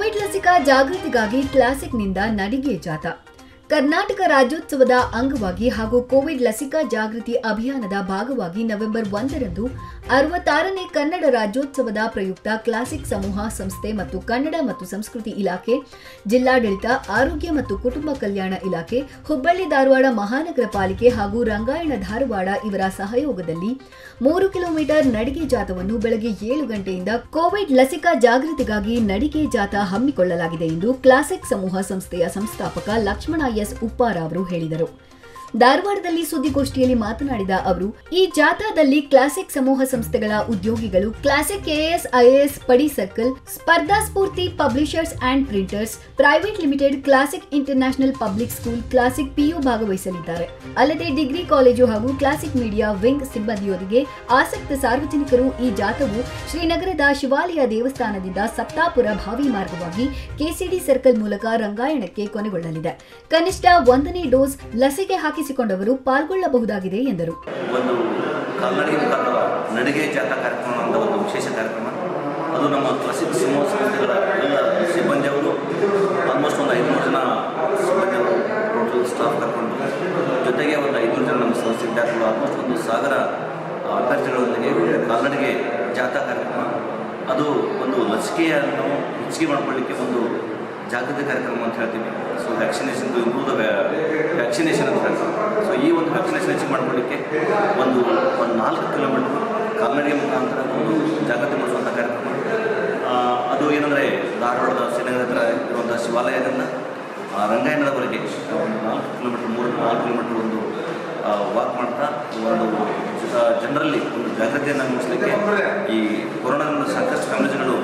Covid ಲಸಿಕಾ ಜಾಗೃತಿಗಾಗಿ ಕ್ಲಾಸಿಕ್ನಿಂದ ನಡಿಗೆ ಜಾಥಾ ಕರ್ನಾಟಕ ರಾಜ್ಯೋತ್ಸವದ ಅಂಗವಾಗಿ ಹಾಗೂ ಕೋವಿಡ್ ಲಸಿಕಾ ಜಾಗೃತಿ ಅಭಿಯಾನದ ಭಾಗವಾಗಿ ನವೆಂಬರ್ ಒಂದರಂದು ಅರವತ್ತಾರನೇ ಕನ್ನಡ ರಾಜ್ಯೋತ್ಸವದ ಪ್ರಯುಕ್ತ ಕ್ಲಾಸಿಕ್ ಸಮೂಹ ಸಂಸ್ಥೆ ಮತ್ತು ಕನ್ನಡ ಮತ್ತು ಸಂಸ್ಕೃತಿ ಇಲಾಖೆ ಜಿಲ್ಲಾಡಳಿತ ಆರೋಗ್ಯ ಮತ್ತು ಕುಟುಂಬ ಕಲ್ಯಾಣ ಇಲಾಖೆ ಹುಬ್ಬಳ್ಳಿ ಧಾರವಾಡ ಮಹಾನಗರ ಪಾಲಿಕೆ ಹಾಗೂ ರಂಗಾಯಣ ಧಾರವಾಡ ಇವರ ಸಹಯೋಗದಲ್ಲಿ ಮೂರು ಕಿಲೋಮೀಟರ್ ನಡಿಗೆ ಜಾಥವನ್ನು ಬೆಳಗ್ಗೆ ಏಳು ಗಂಟೆಯಿಂದ ಕೋವಿಡ್ ಲಸಿಕಾ ಜಾಗೃತಿಗಾಗಿ ನಡಿಗೆ ಜಾಥಾ ಹಮ್ಮಿಕೊಳ್ಳಲಾಗಿದೆ ಎಂದು ಕ್ಲಾಸಿಕ್ ಸಮೂಹ ಸಂಸ್ಥೆಯ ಸಂಸ್ಥಾಪಕ ಲಕ್ಷ್ಮಣ ಎಸ್ ಉಪ್ಪಾರ ಅವರು ಹೇಳಿದರು ಧಾರವಾಡದಲ್ಲಿ ಸುದ್ದಿಗೋಷ್ಠಿಯಲ್ಲಿ ಮಾತನಾಡಿದ ಅವರು ಈ ಜಾಥಾದಲ್ಲಿ ಕ್ಲಾಸಿಕ್ ಸಮೂಹ ಸಂಸ್ಥೆಗಳ ಉದ್ಯೋಗಿಗಳು ಕ್ಲಾಸಿಕ್ ಕೆಎಎಸ್ ಐಎಎಸ್ ಪಡಿ circle Spardha Spoorthi publishers and printers private limited Classic international public school Classic PU ಭಾಗವಹಿಸಲಿದ್ದಾರೆ ಅಲ್ಲದೆ ಡಿಗ್ರಿ ಕಾಲೇಜು ಹಾಗೂ ಕ್ಲಾಸಿಕ್ ಮೀಡಿಯಾ ವಿಂಗ್ ಸಿಬ್ಬಂದಿಯೊಂದಿಗೆ ಆಸಕ್ತ ಸಾರ್ವಜನಿಕರು ಈ ಜಾಥವು ಶ್ರೀನಗರದ ಶಿವಾಲಯ ದೇವಸ್ಥಾನದಿಂದ ಸಪ್ತಾಪುರ ಭಾವಿ ಮಾರ್ಗವಾಗಿ ಕೆಸಿಡಿ ಸರ್ಕಲ್ ಮೂಲಕ ರಂಗಾಯಣಕ್ಕೆ ಕೊನೆಗೊಳ್ಳಲಿದೆ ಕನಿಷ್ಠ ಒಂದನೇ ಡೋಸ್ ಲಸಿಕೆ ಹಾಕಿಸಿಕೊಂಡವರು ಪಾಲ್ಗೊಳ್ಳಬಹುದಾಗಿದೆ ಎಂದರು ಒಂದು ಕಾಲ್ನಡಿಗೆ ಮುಖಾಂತರ ನಡಿಗೆ ಜಾಥಾ ಕಾರ್ಯಕ್ರಮ ಅಂತ ಒಂದು ವಿಶೇಷ ಕಾರ್ಯಕ್ರಮ ಅದು ನಮ್ಮ ಕ್ಲಾಸಿಕ್ ಸಮೂಹ ಸಂಸ್ಥೆಗಳ ಎಲ್ಲ ಸಿಬ್ಬಂದಿಯವರು ಆಲ್ಮೋಸ್ಟ್ ಒಂದು ಐದುನೂರು ಜನ ಸಿಬ್ಬಂದಿಯವರು ಟೋಟಲ್ ಸ್ಟಾಫ್ ಕರ್ಕೊಂಡು ಜೊತೆಗೆ ಒಂದು ಐನೂರು ಜನ ನಮ್ಮ ಸಂಸ್ಥೆ ವಿದ್ಯಾರ್ಥಿಗಳು ಆಲ್ಮೋಸ್ಟ್ ಒಂದು ಸಾವಿರ ಆ, ಅಭ್ಯರ್ಥಿಗಳೊಂದಿಗೆ ಒಂದು ಕಾಲ್ನಡಿಗೆ ಜಾಥಾ ಕಾರ್ಯಕ್ರಮ ಅದು ಒಂದು ಲಸಿಕೆಯನ್ನು ಹೆಚ್ಚಿಗೆ ಮಾಡ್ಕೊಳ್ಳಿಕ್ಕೆ ಒಂದು ಜಾಗೃತಿ ಕಾರ್ಯಕ್ರಮ ಅಂತ ಹೇಳ್ತೀವಿ so vaccination improve the vaccination ಅಂತ ಹೇಳ್ತೀವಿ ಸೊ ಈ ಒಂದು ವ್ಯಾಕ್ಸಿನೇಷನ್ ಹೆಚ್ಚಿಗೆ ಮಾಡ್ಕೊಳ್ಳಿಕ್ಕೆ ಒಂದು ಒಂದು ನಾಲ್ಕು ಕಿಲೋಮೀಟರ್ ಕಾಲ್ನಡಿಗೆ ಮುಖಾಂತರ ಒಂದು ಜಾಗೃತಿ ಮಾಡಿಸುವಂಥ ಕಾರ್ಯಕ್ರಮ ಆ, ಅದು ಏನಂದರೆ ಧಾರವಾಡದ ಶ್ರೀನಗರ ಹತ್ರ ಇರುವಂಥ ಶಿವಾಲಯದಿಂದ ಆ, ರಂಗಾಯಣದವರೆಗೆ ಒಂದು ನಾಲ್ಕು ಕಿಲೋಮೀಟರ್ ಮೂರು ನಾಲ್ಕು ಕಿಲೋಮೀಟರ್ ಒಂದು ವಾಕ್ ಮಾಡ್ತಾ ಒಂದು ಜನರಲ್ಲಿ ಒಂದು ಜಾಗೃತಿಯನ್ನು ಮೂಡಿಸಲಿಕ್ಕೆ ಈ ಕೊರೋನಾದಿಂದ ಸಾಕಷ್ಟು ಫ್ಯಾಮಿಲಿಗಳು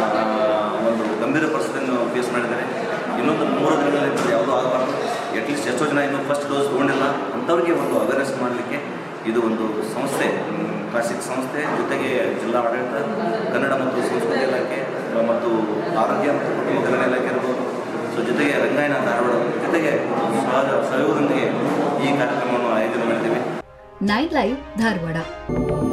ಒಂದು ಗಂಭೀರ ಪರಿಸ್ಥಿತಿಯನ್ನು ಫೇಸ್ ಮಾಡಿದ್ದಾರೆ ಇನ್ನೊಂದು ಮೂರು ದಿನಗಳಲ್ಲಿ ಇಂಥದ್ದು ಯಾವುದೂ ಆಗಬಾರ್ದು ಅಟ್ಲೀಸ್ಟ್ ಎಷ್ಟೋ ಜನ ಇನ್ನೂ ಫಸ್ಟ್ ಡೋಸ್ ತೊಗೊಂಡಿಲ್ಲ ಅಂಥವ್ರಿಗೆ ಒಂದು ಅವೇರ್ನೆಸ್ ಮಾಡಲಿಕ್ಕೆ ಇದು ಒಂದು ಸಂಸ್ಥೆ ಮ್, ಕ್ಲಾಸಿಕ್ ಸಂಸ್ಥೆ ಜೊತೆಗೆ ಜಿಲ್ಲಾ ಆಡಳಿತ ಕನ್ನಡ ಮತ್ತು ಸಂಸ್ಕೃತಿ ಇಲಾಖೆ ಆ, ಮತ್ತು ಆರೋಗ್ಯ ಮತ್ತು ಕುಟುಂಬ ಕಲ್ಯಾಣ ಇಲಾಖೆ ಇರ್ಬೋದು ಸೊ ಜೊತೆಗೆ ರಂಗಾಯಣ ಧಾರವಾಡ ಜೊತೆಗೆ ಸಹಜ ಸಹಯೋಗದೊಂದಿಗೆ ಈ ಕಾರ್ಯಕ್ರಮವನ್ನು ಆಯೋಜನೆ ಮಾಡಿದ್ದೀವಿ ನೈನ್ ಲೈವ್ ಧಾರವಾಡ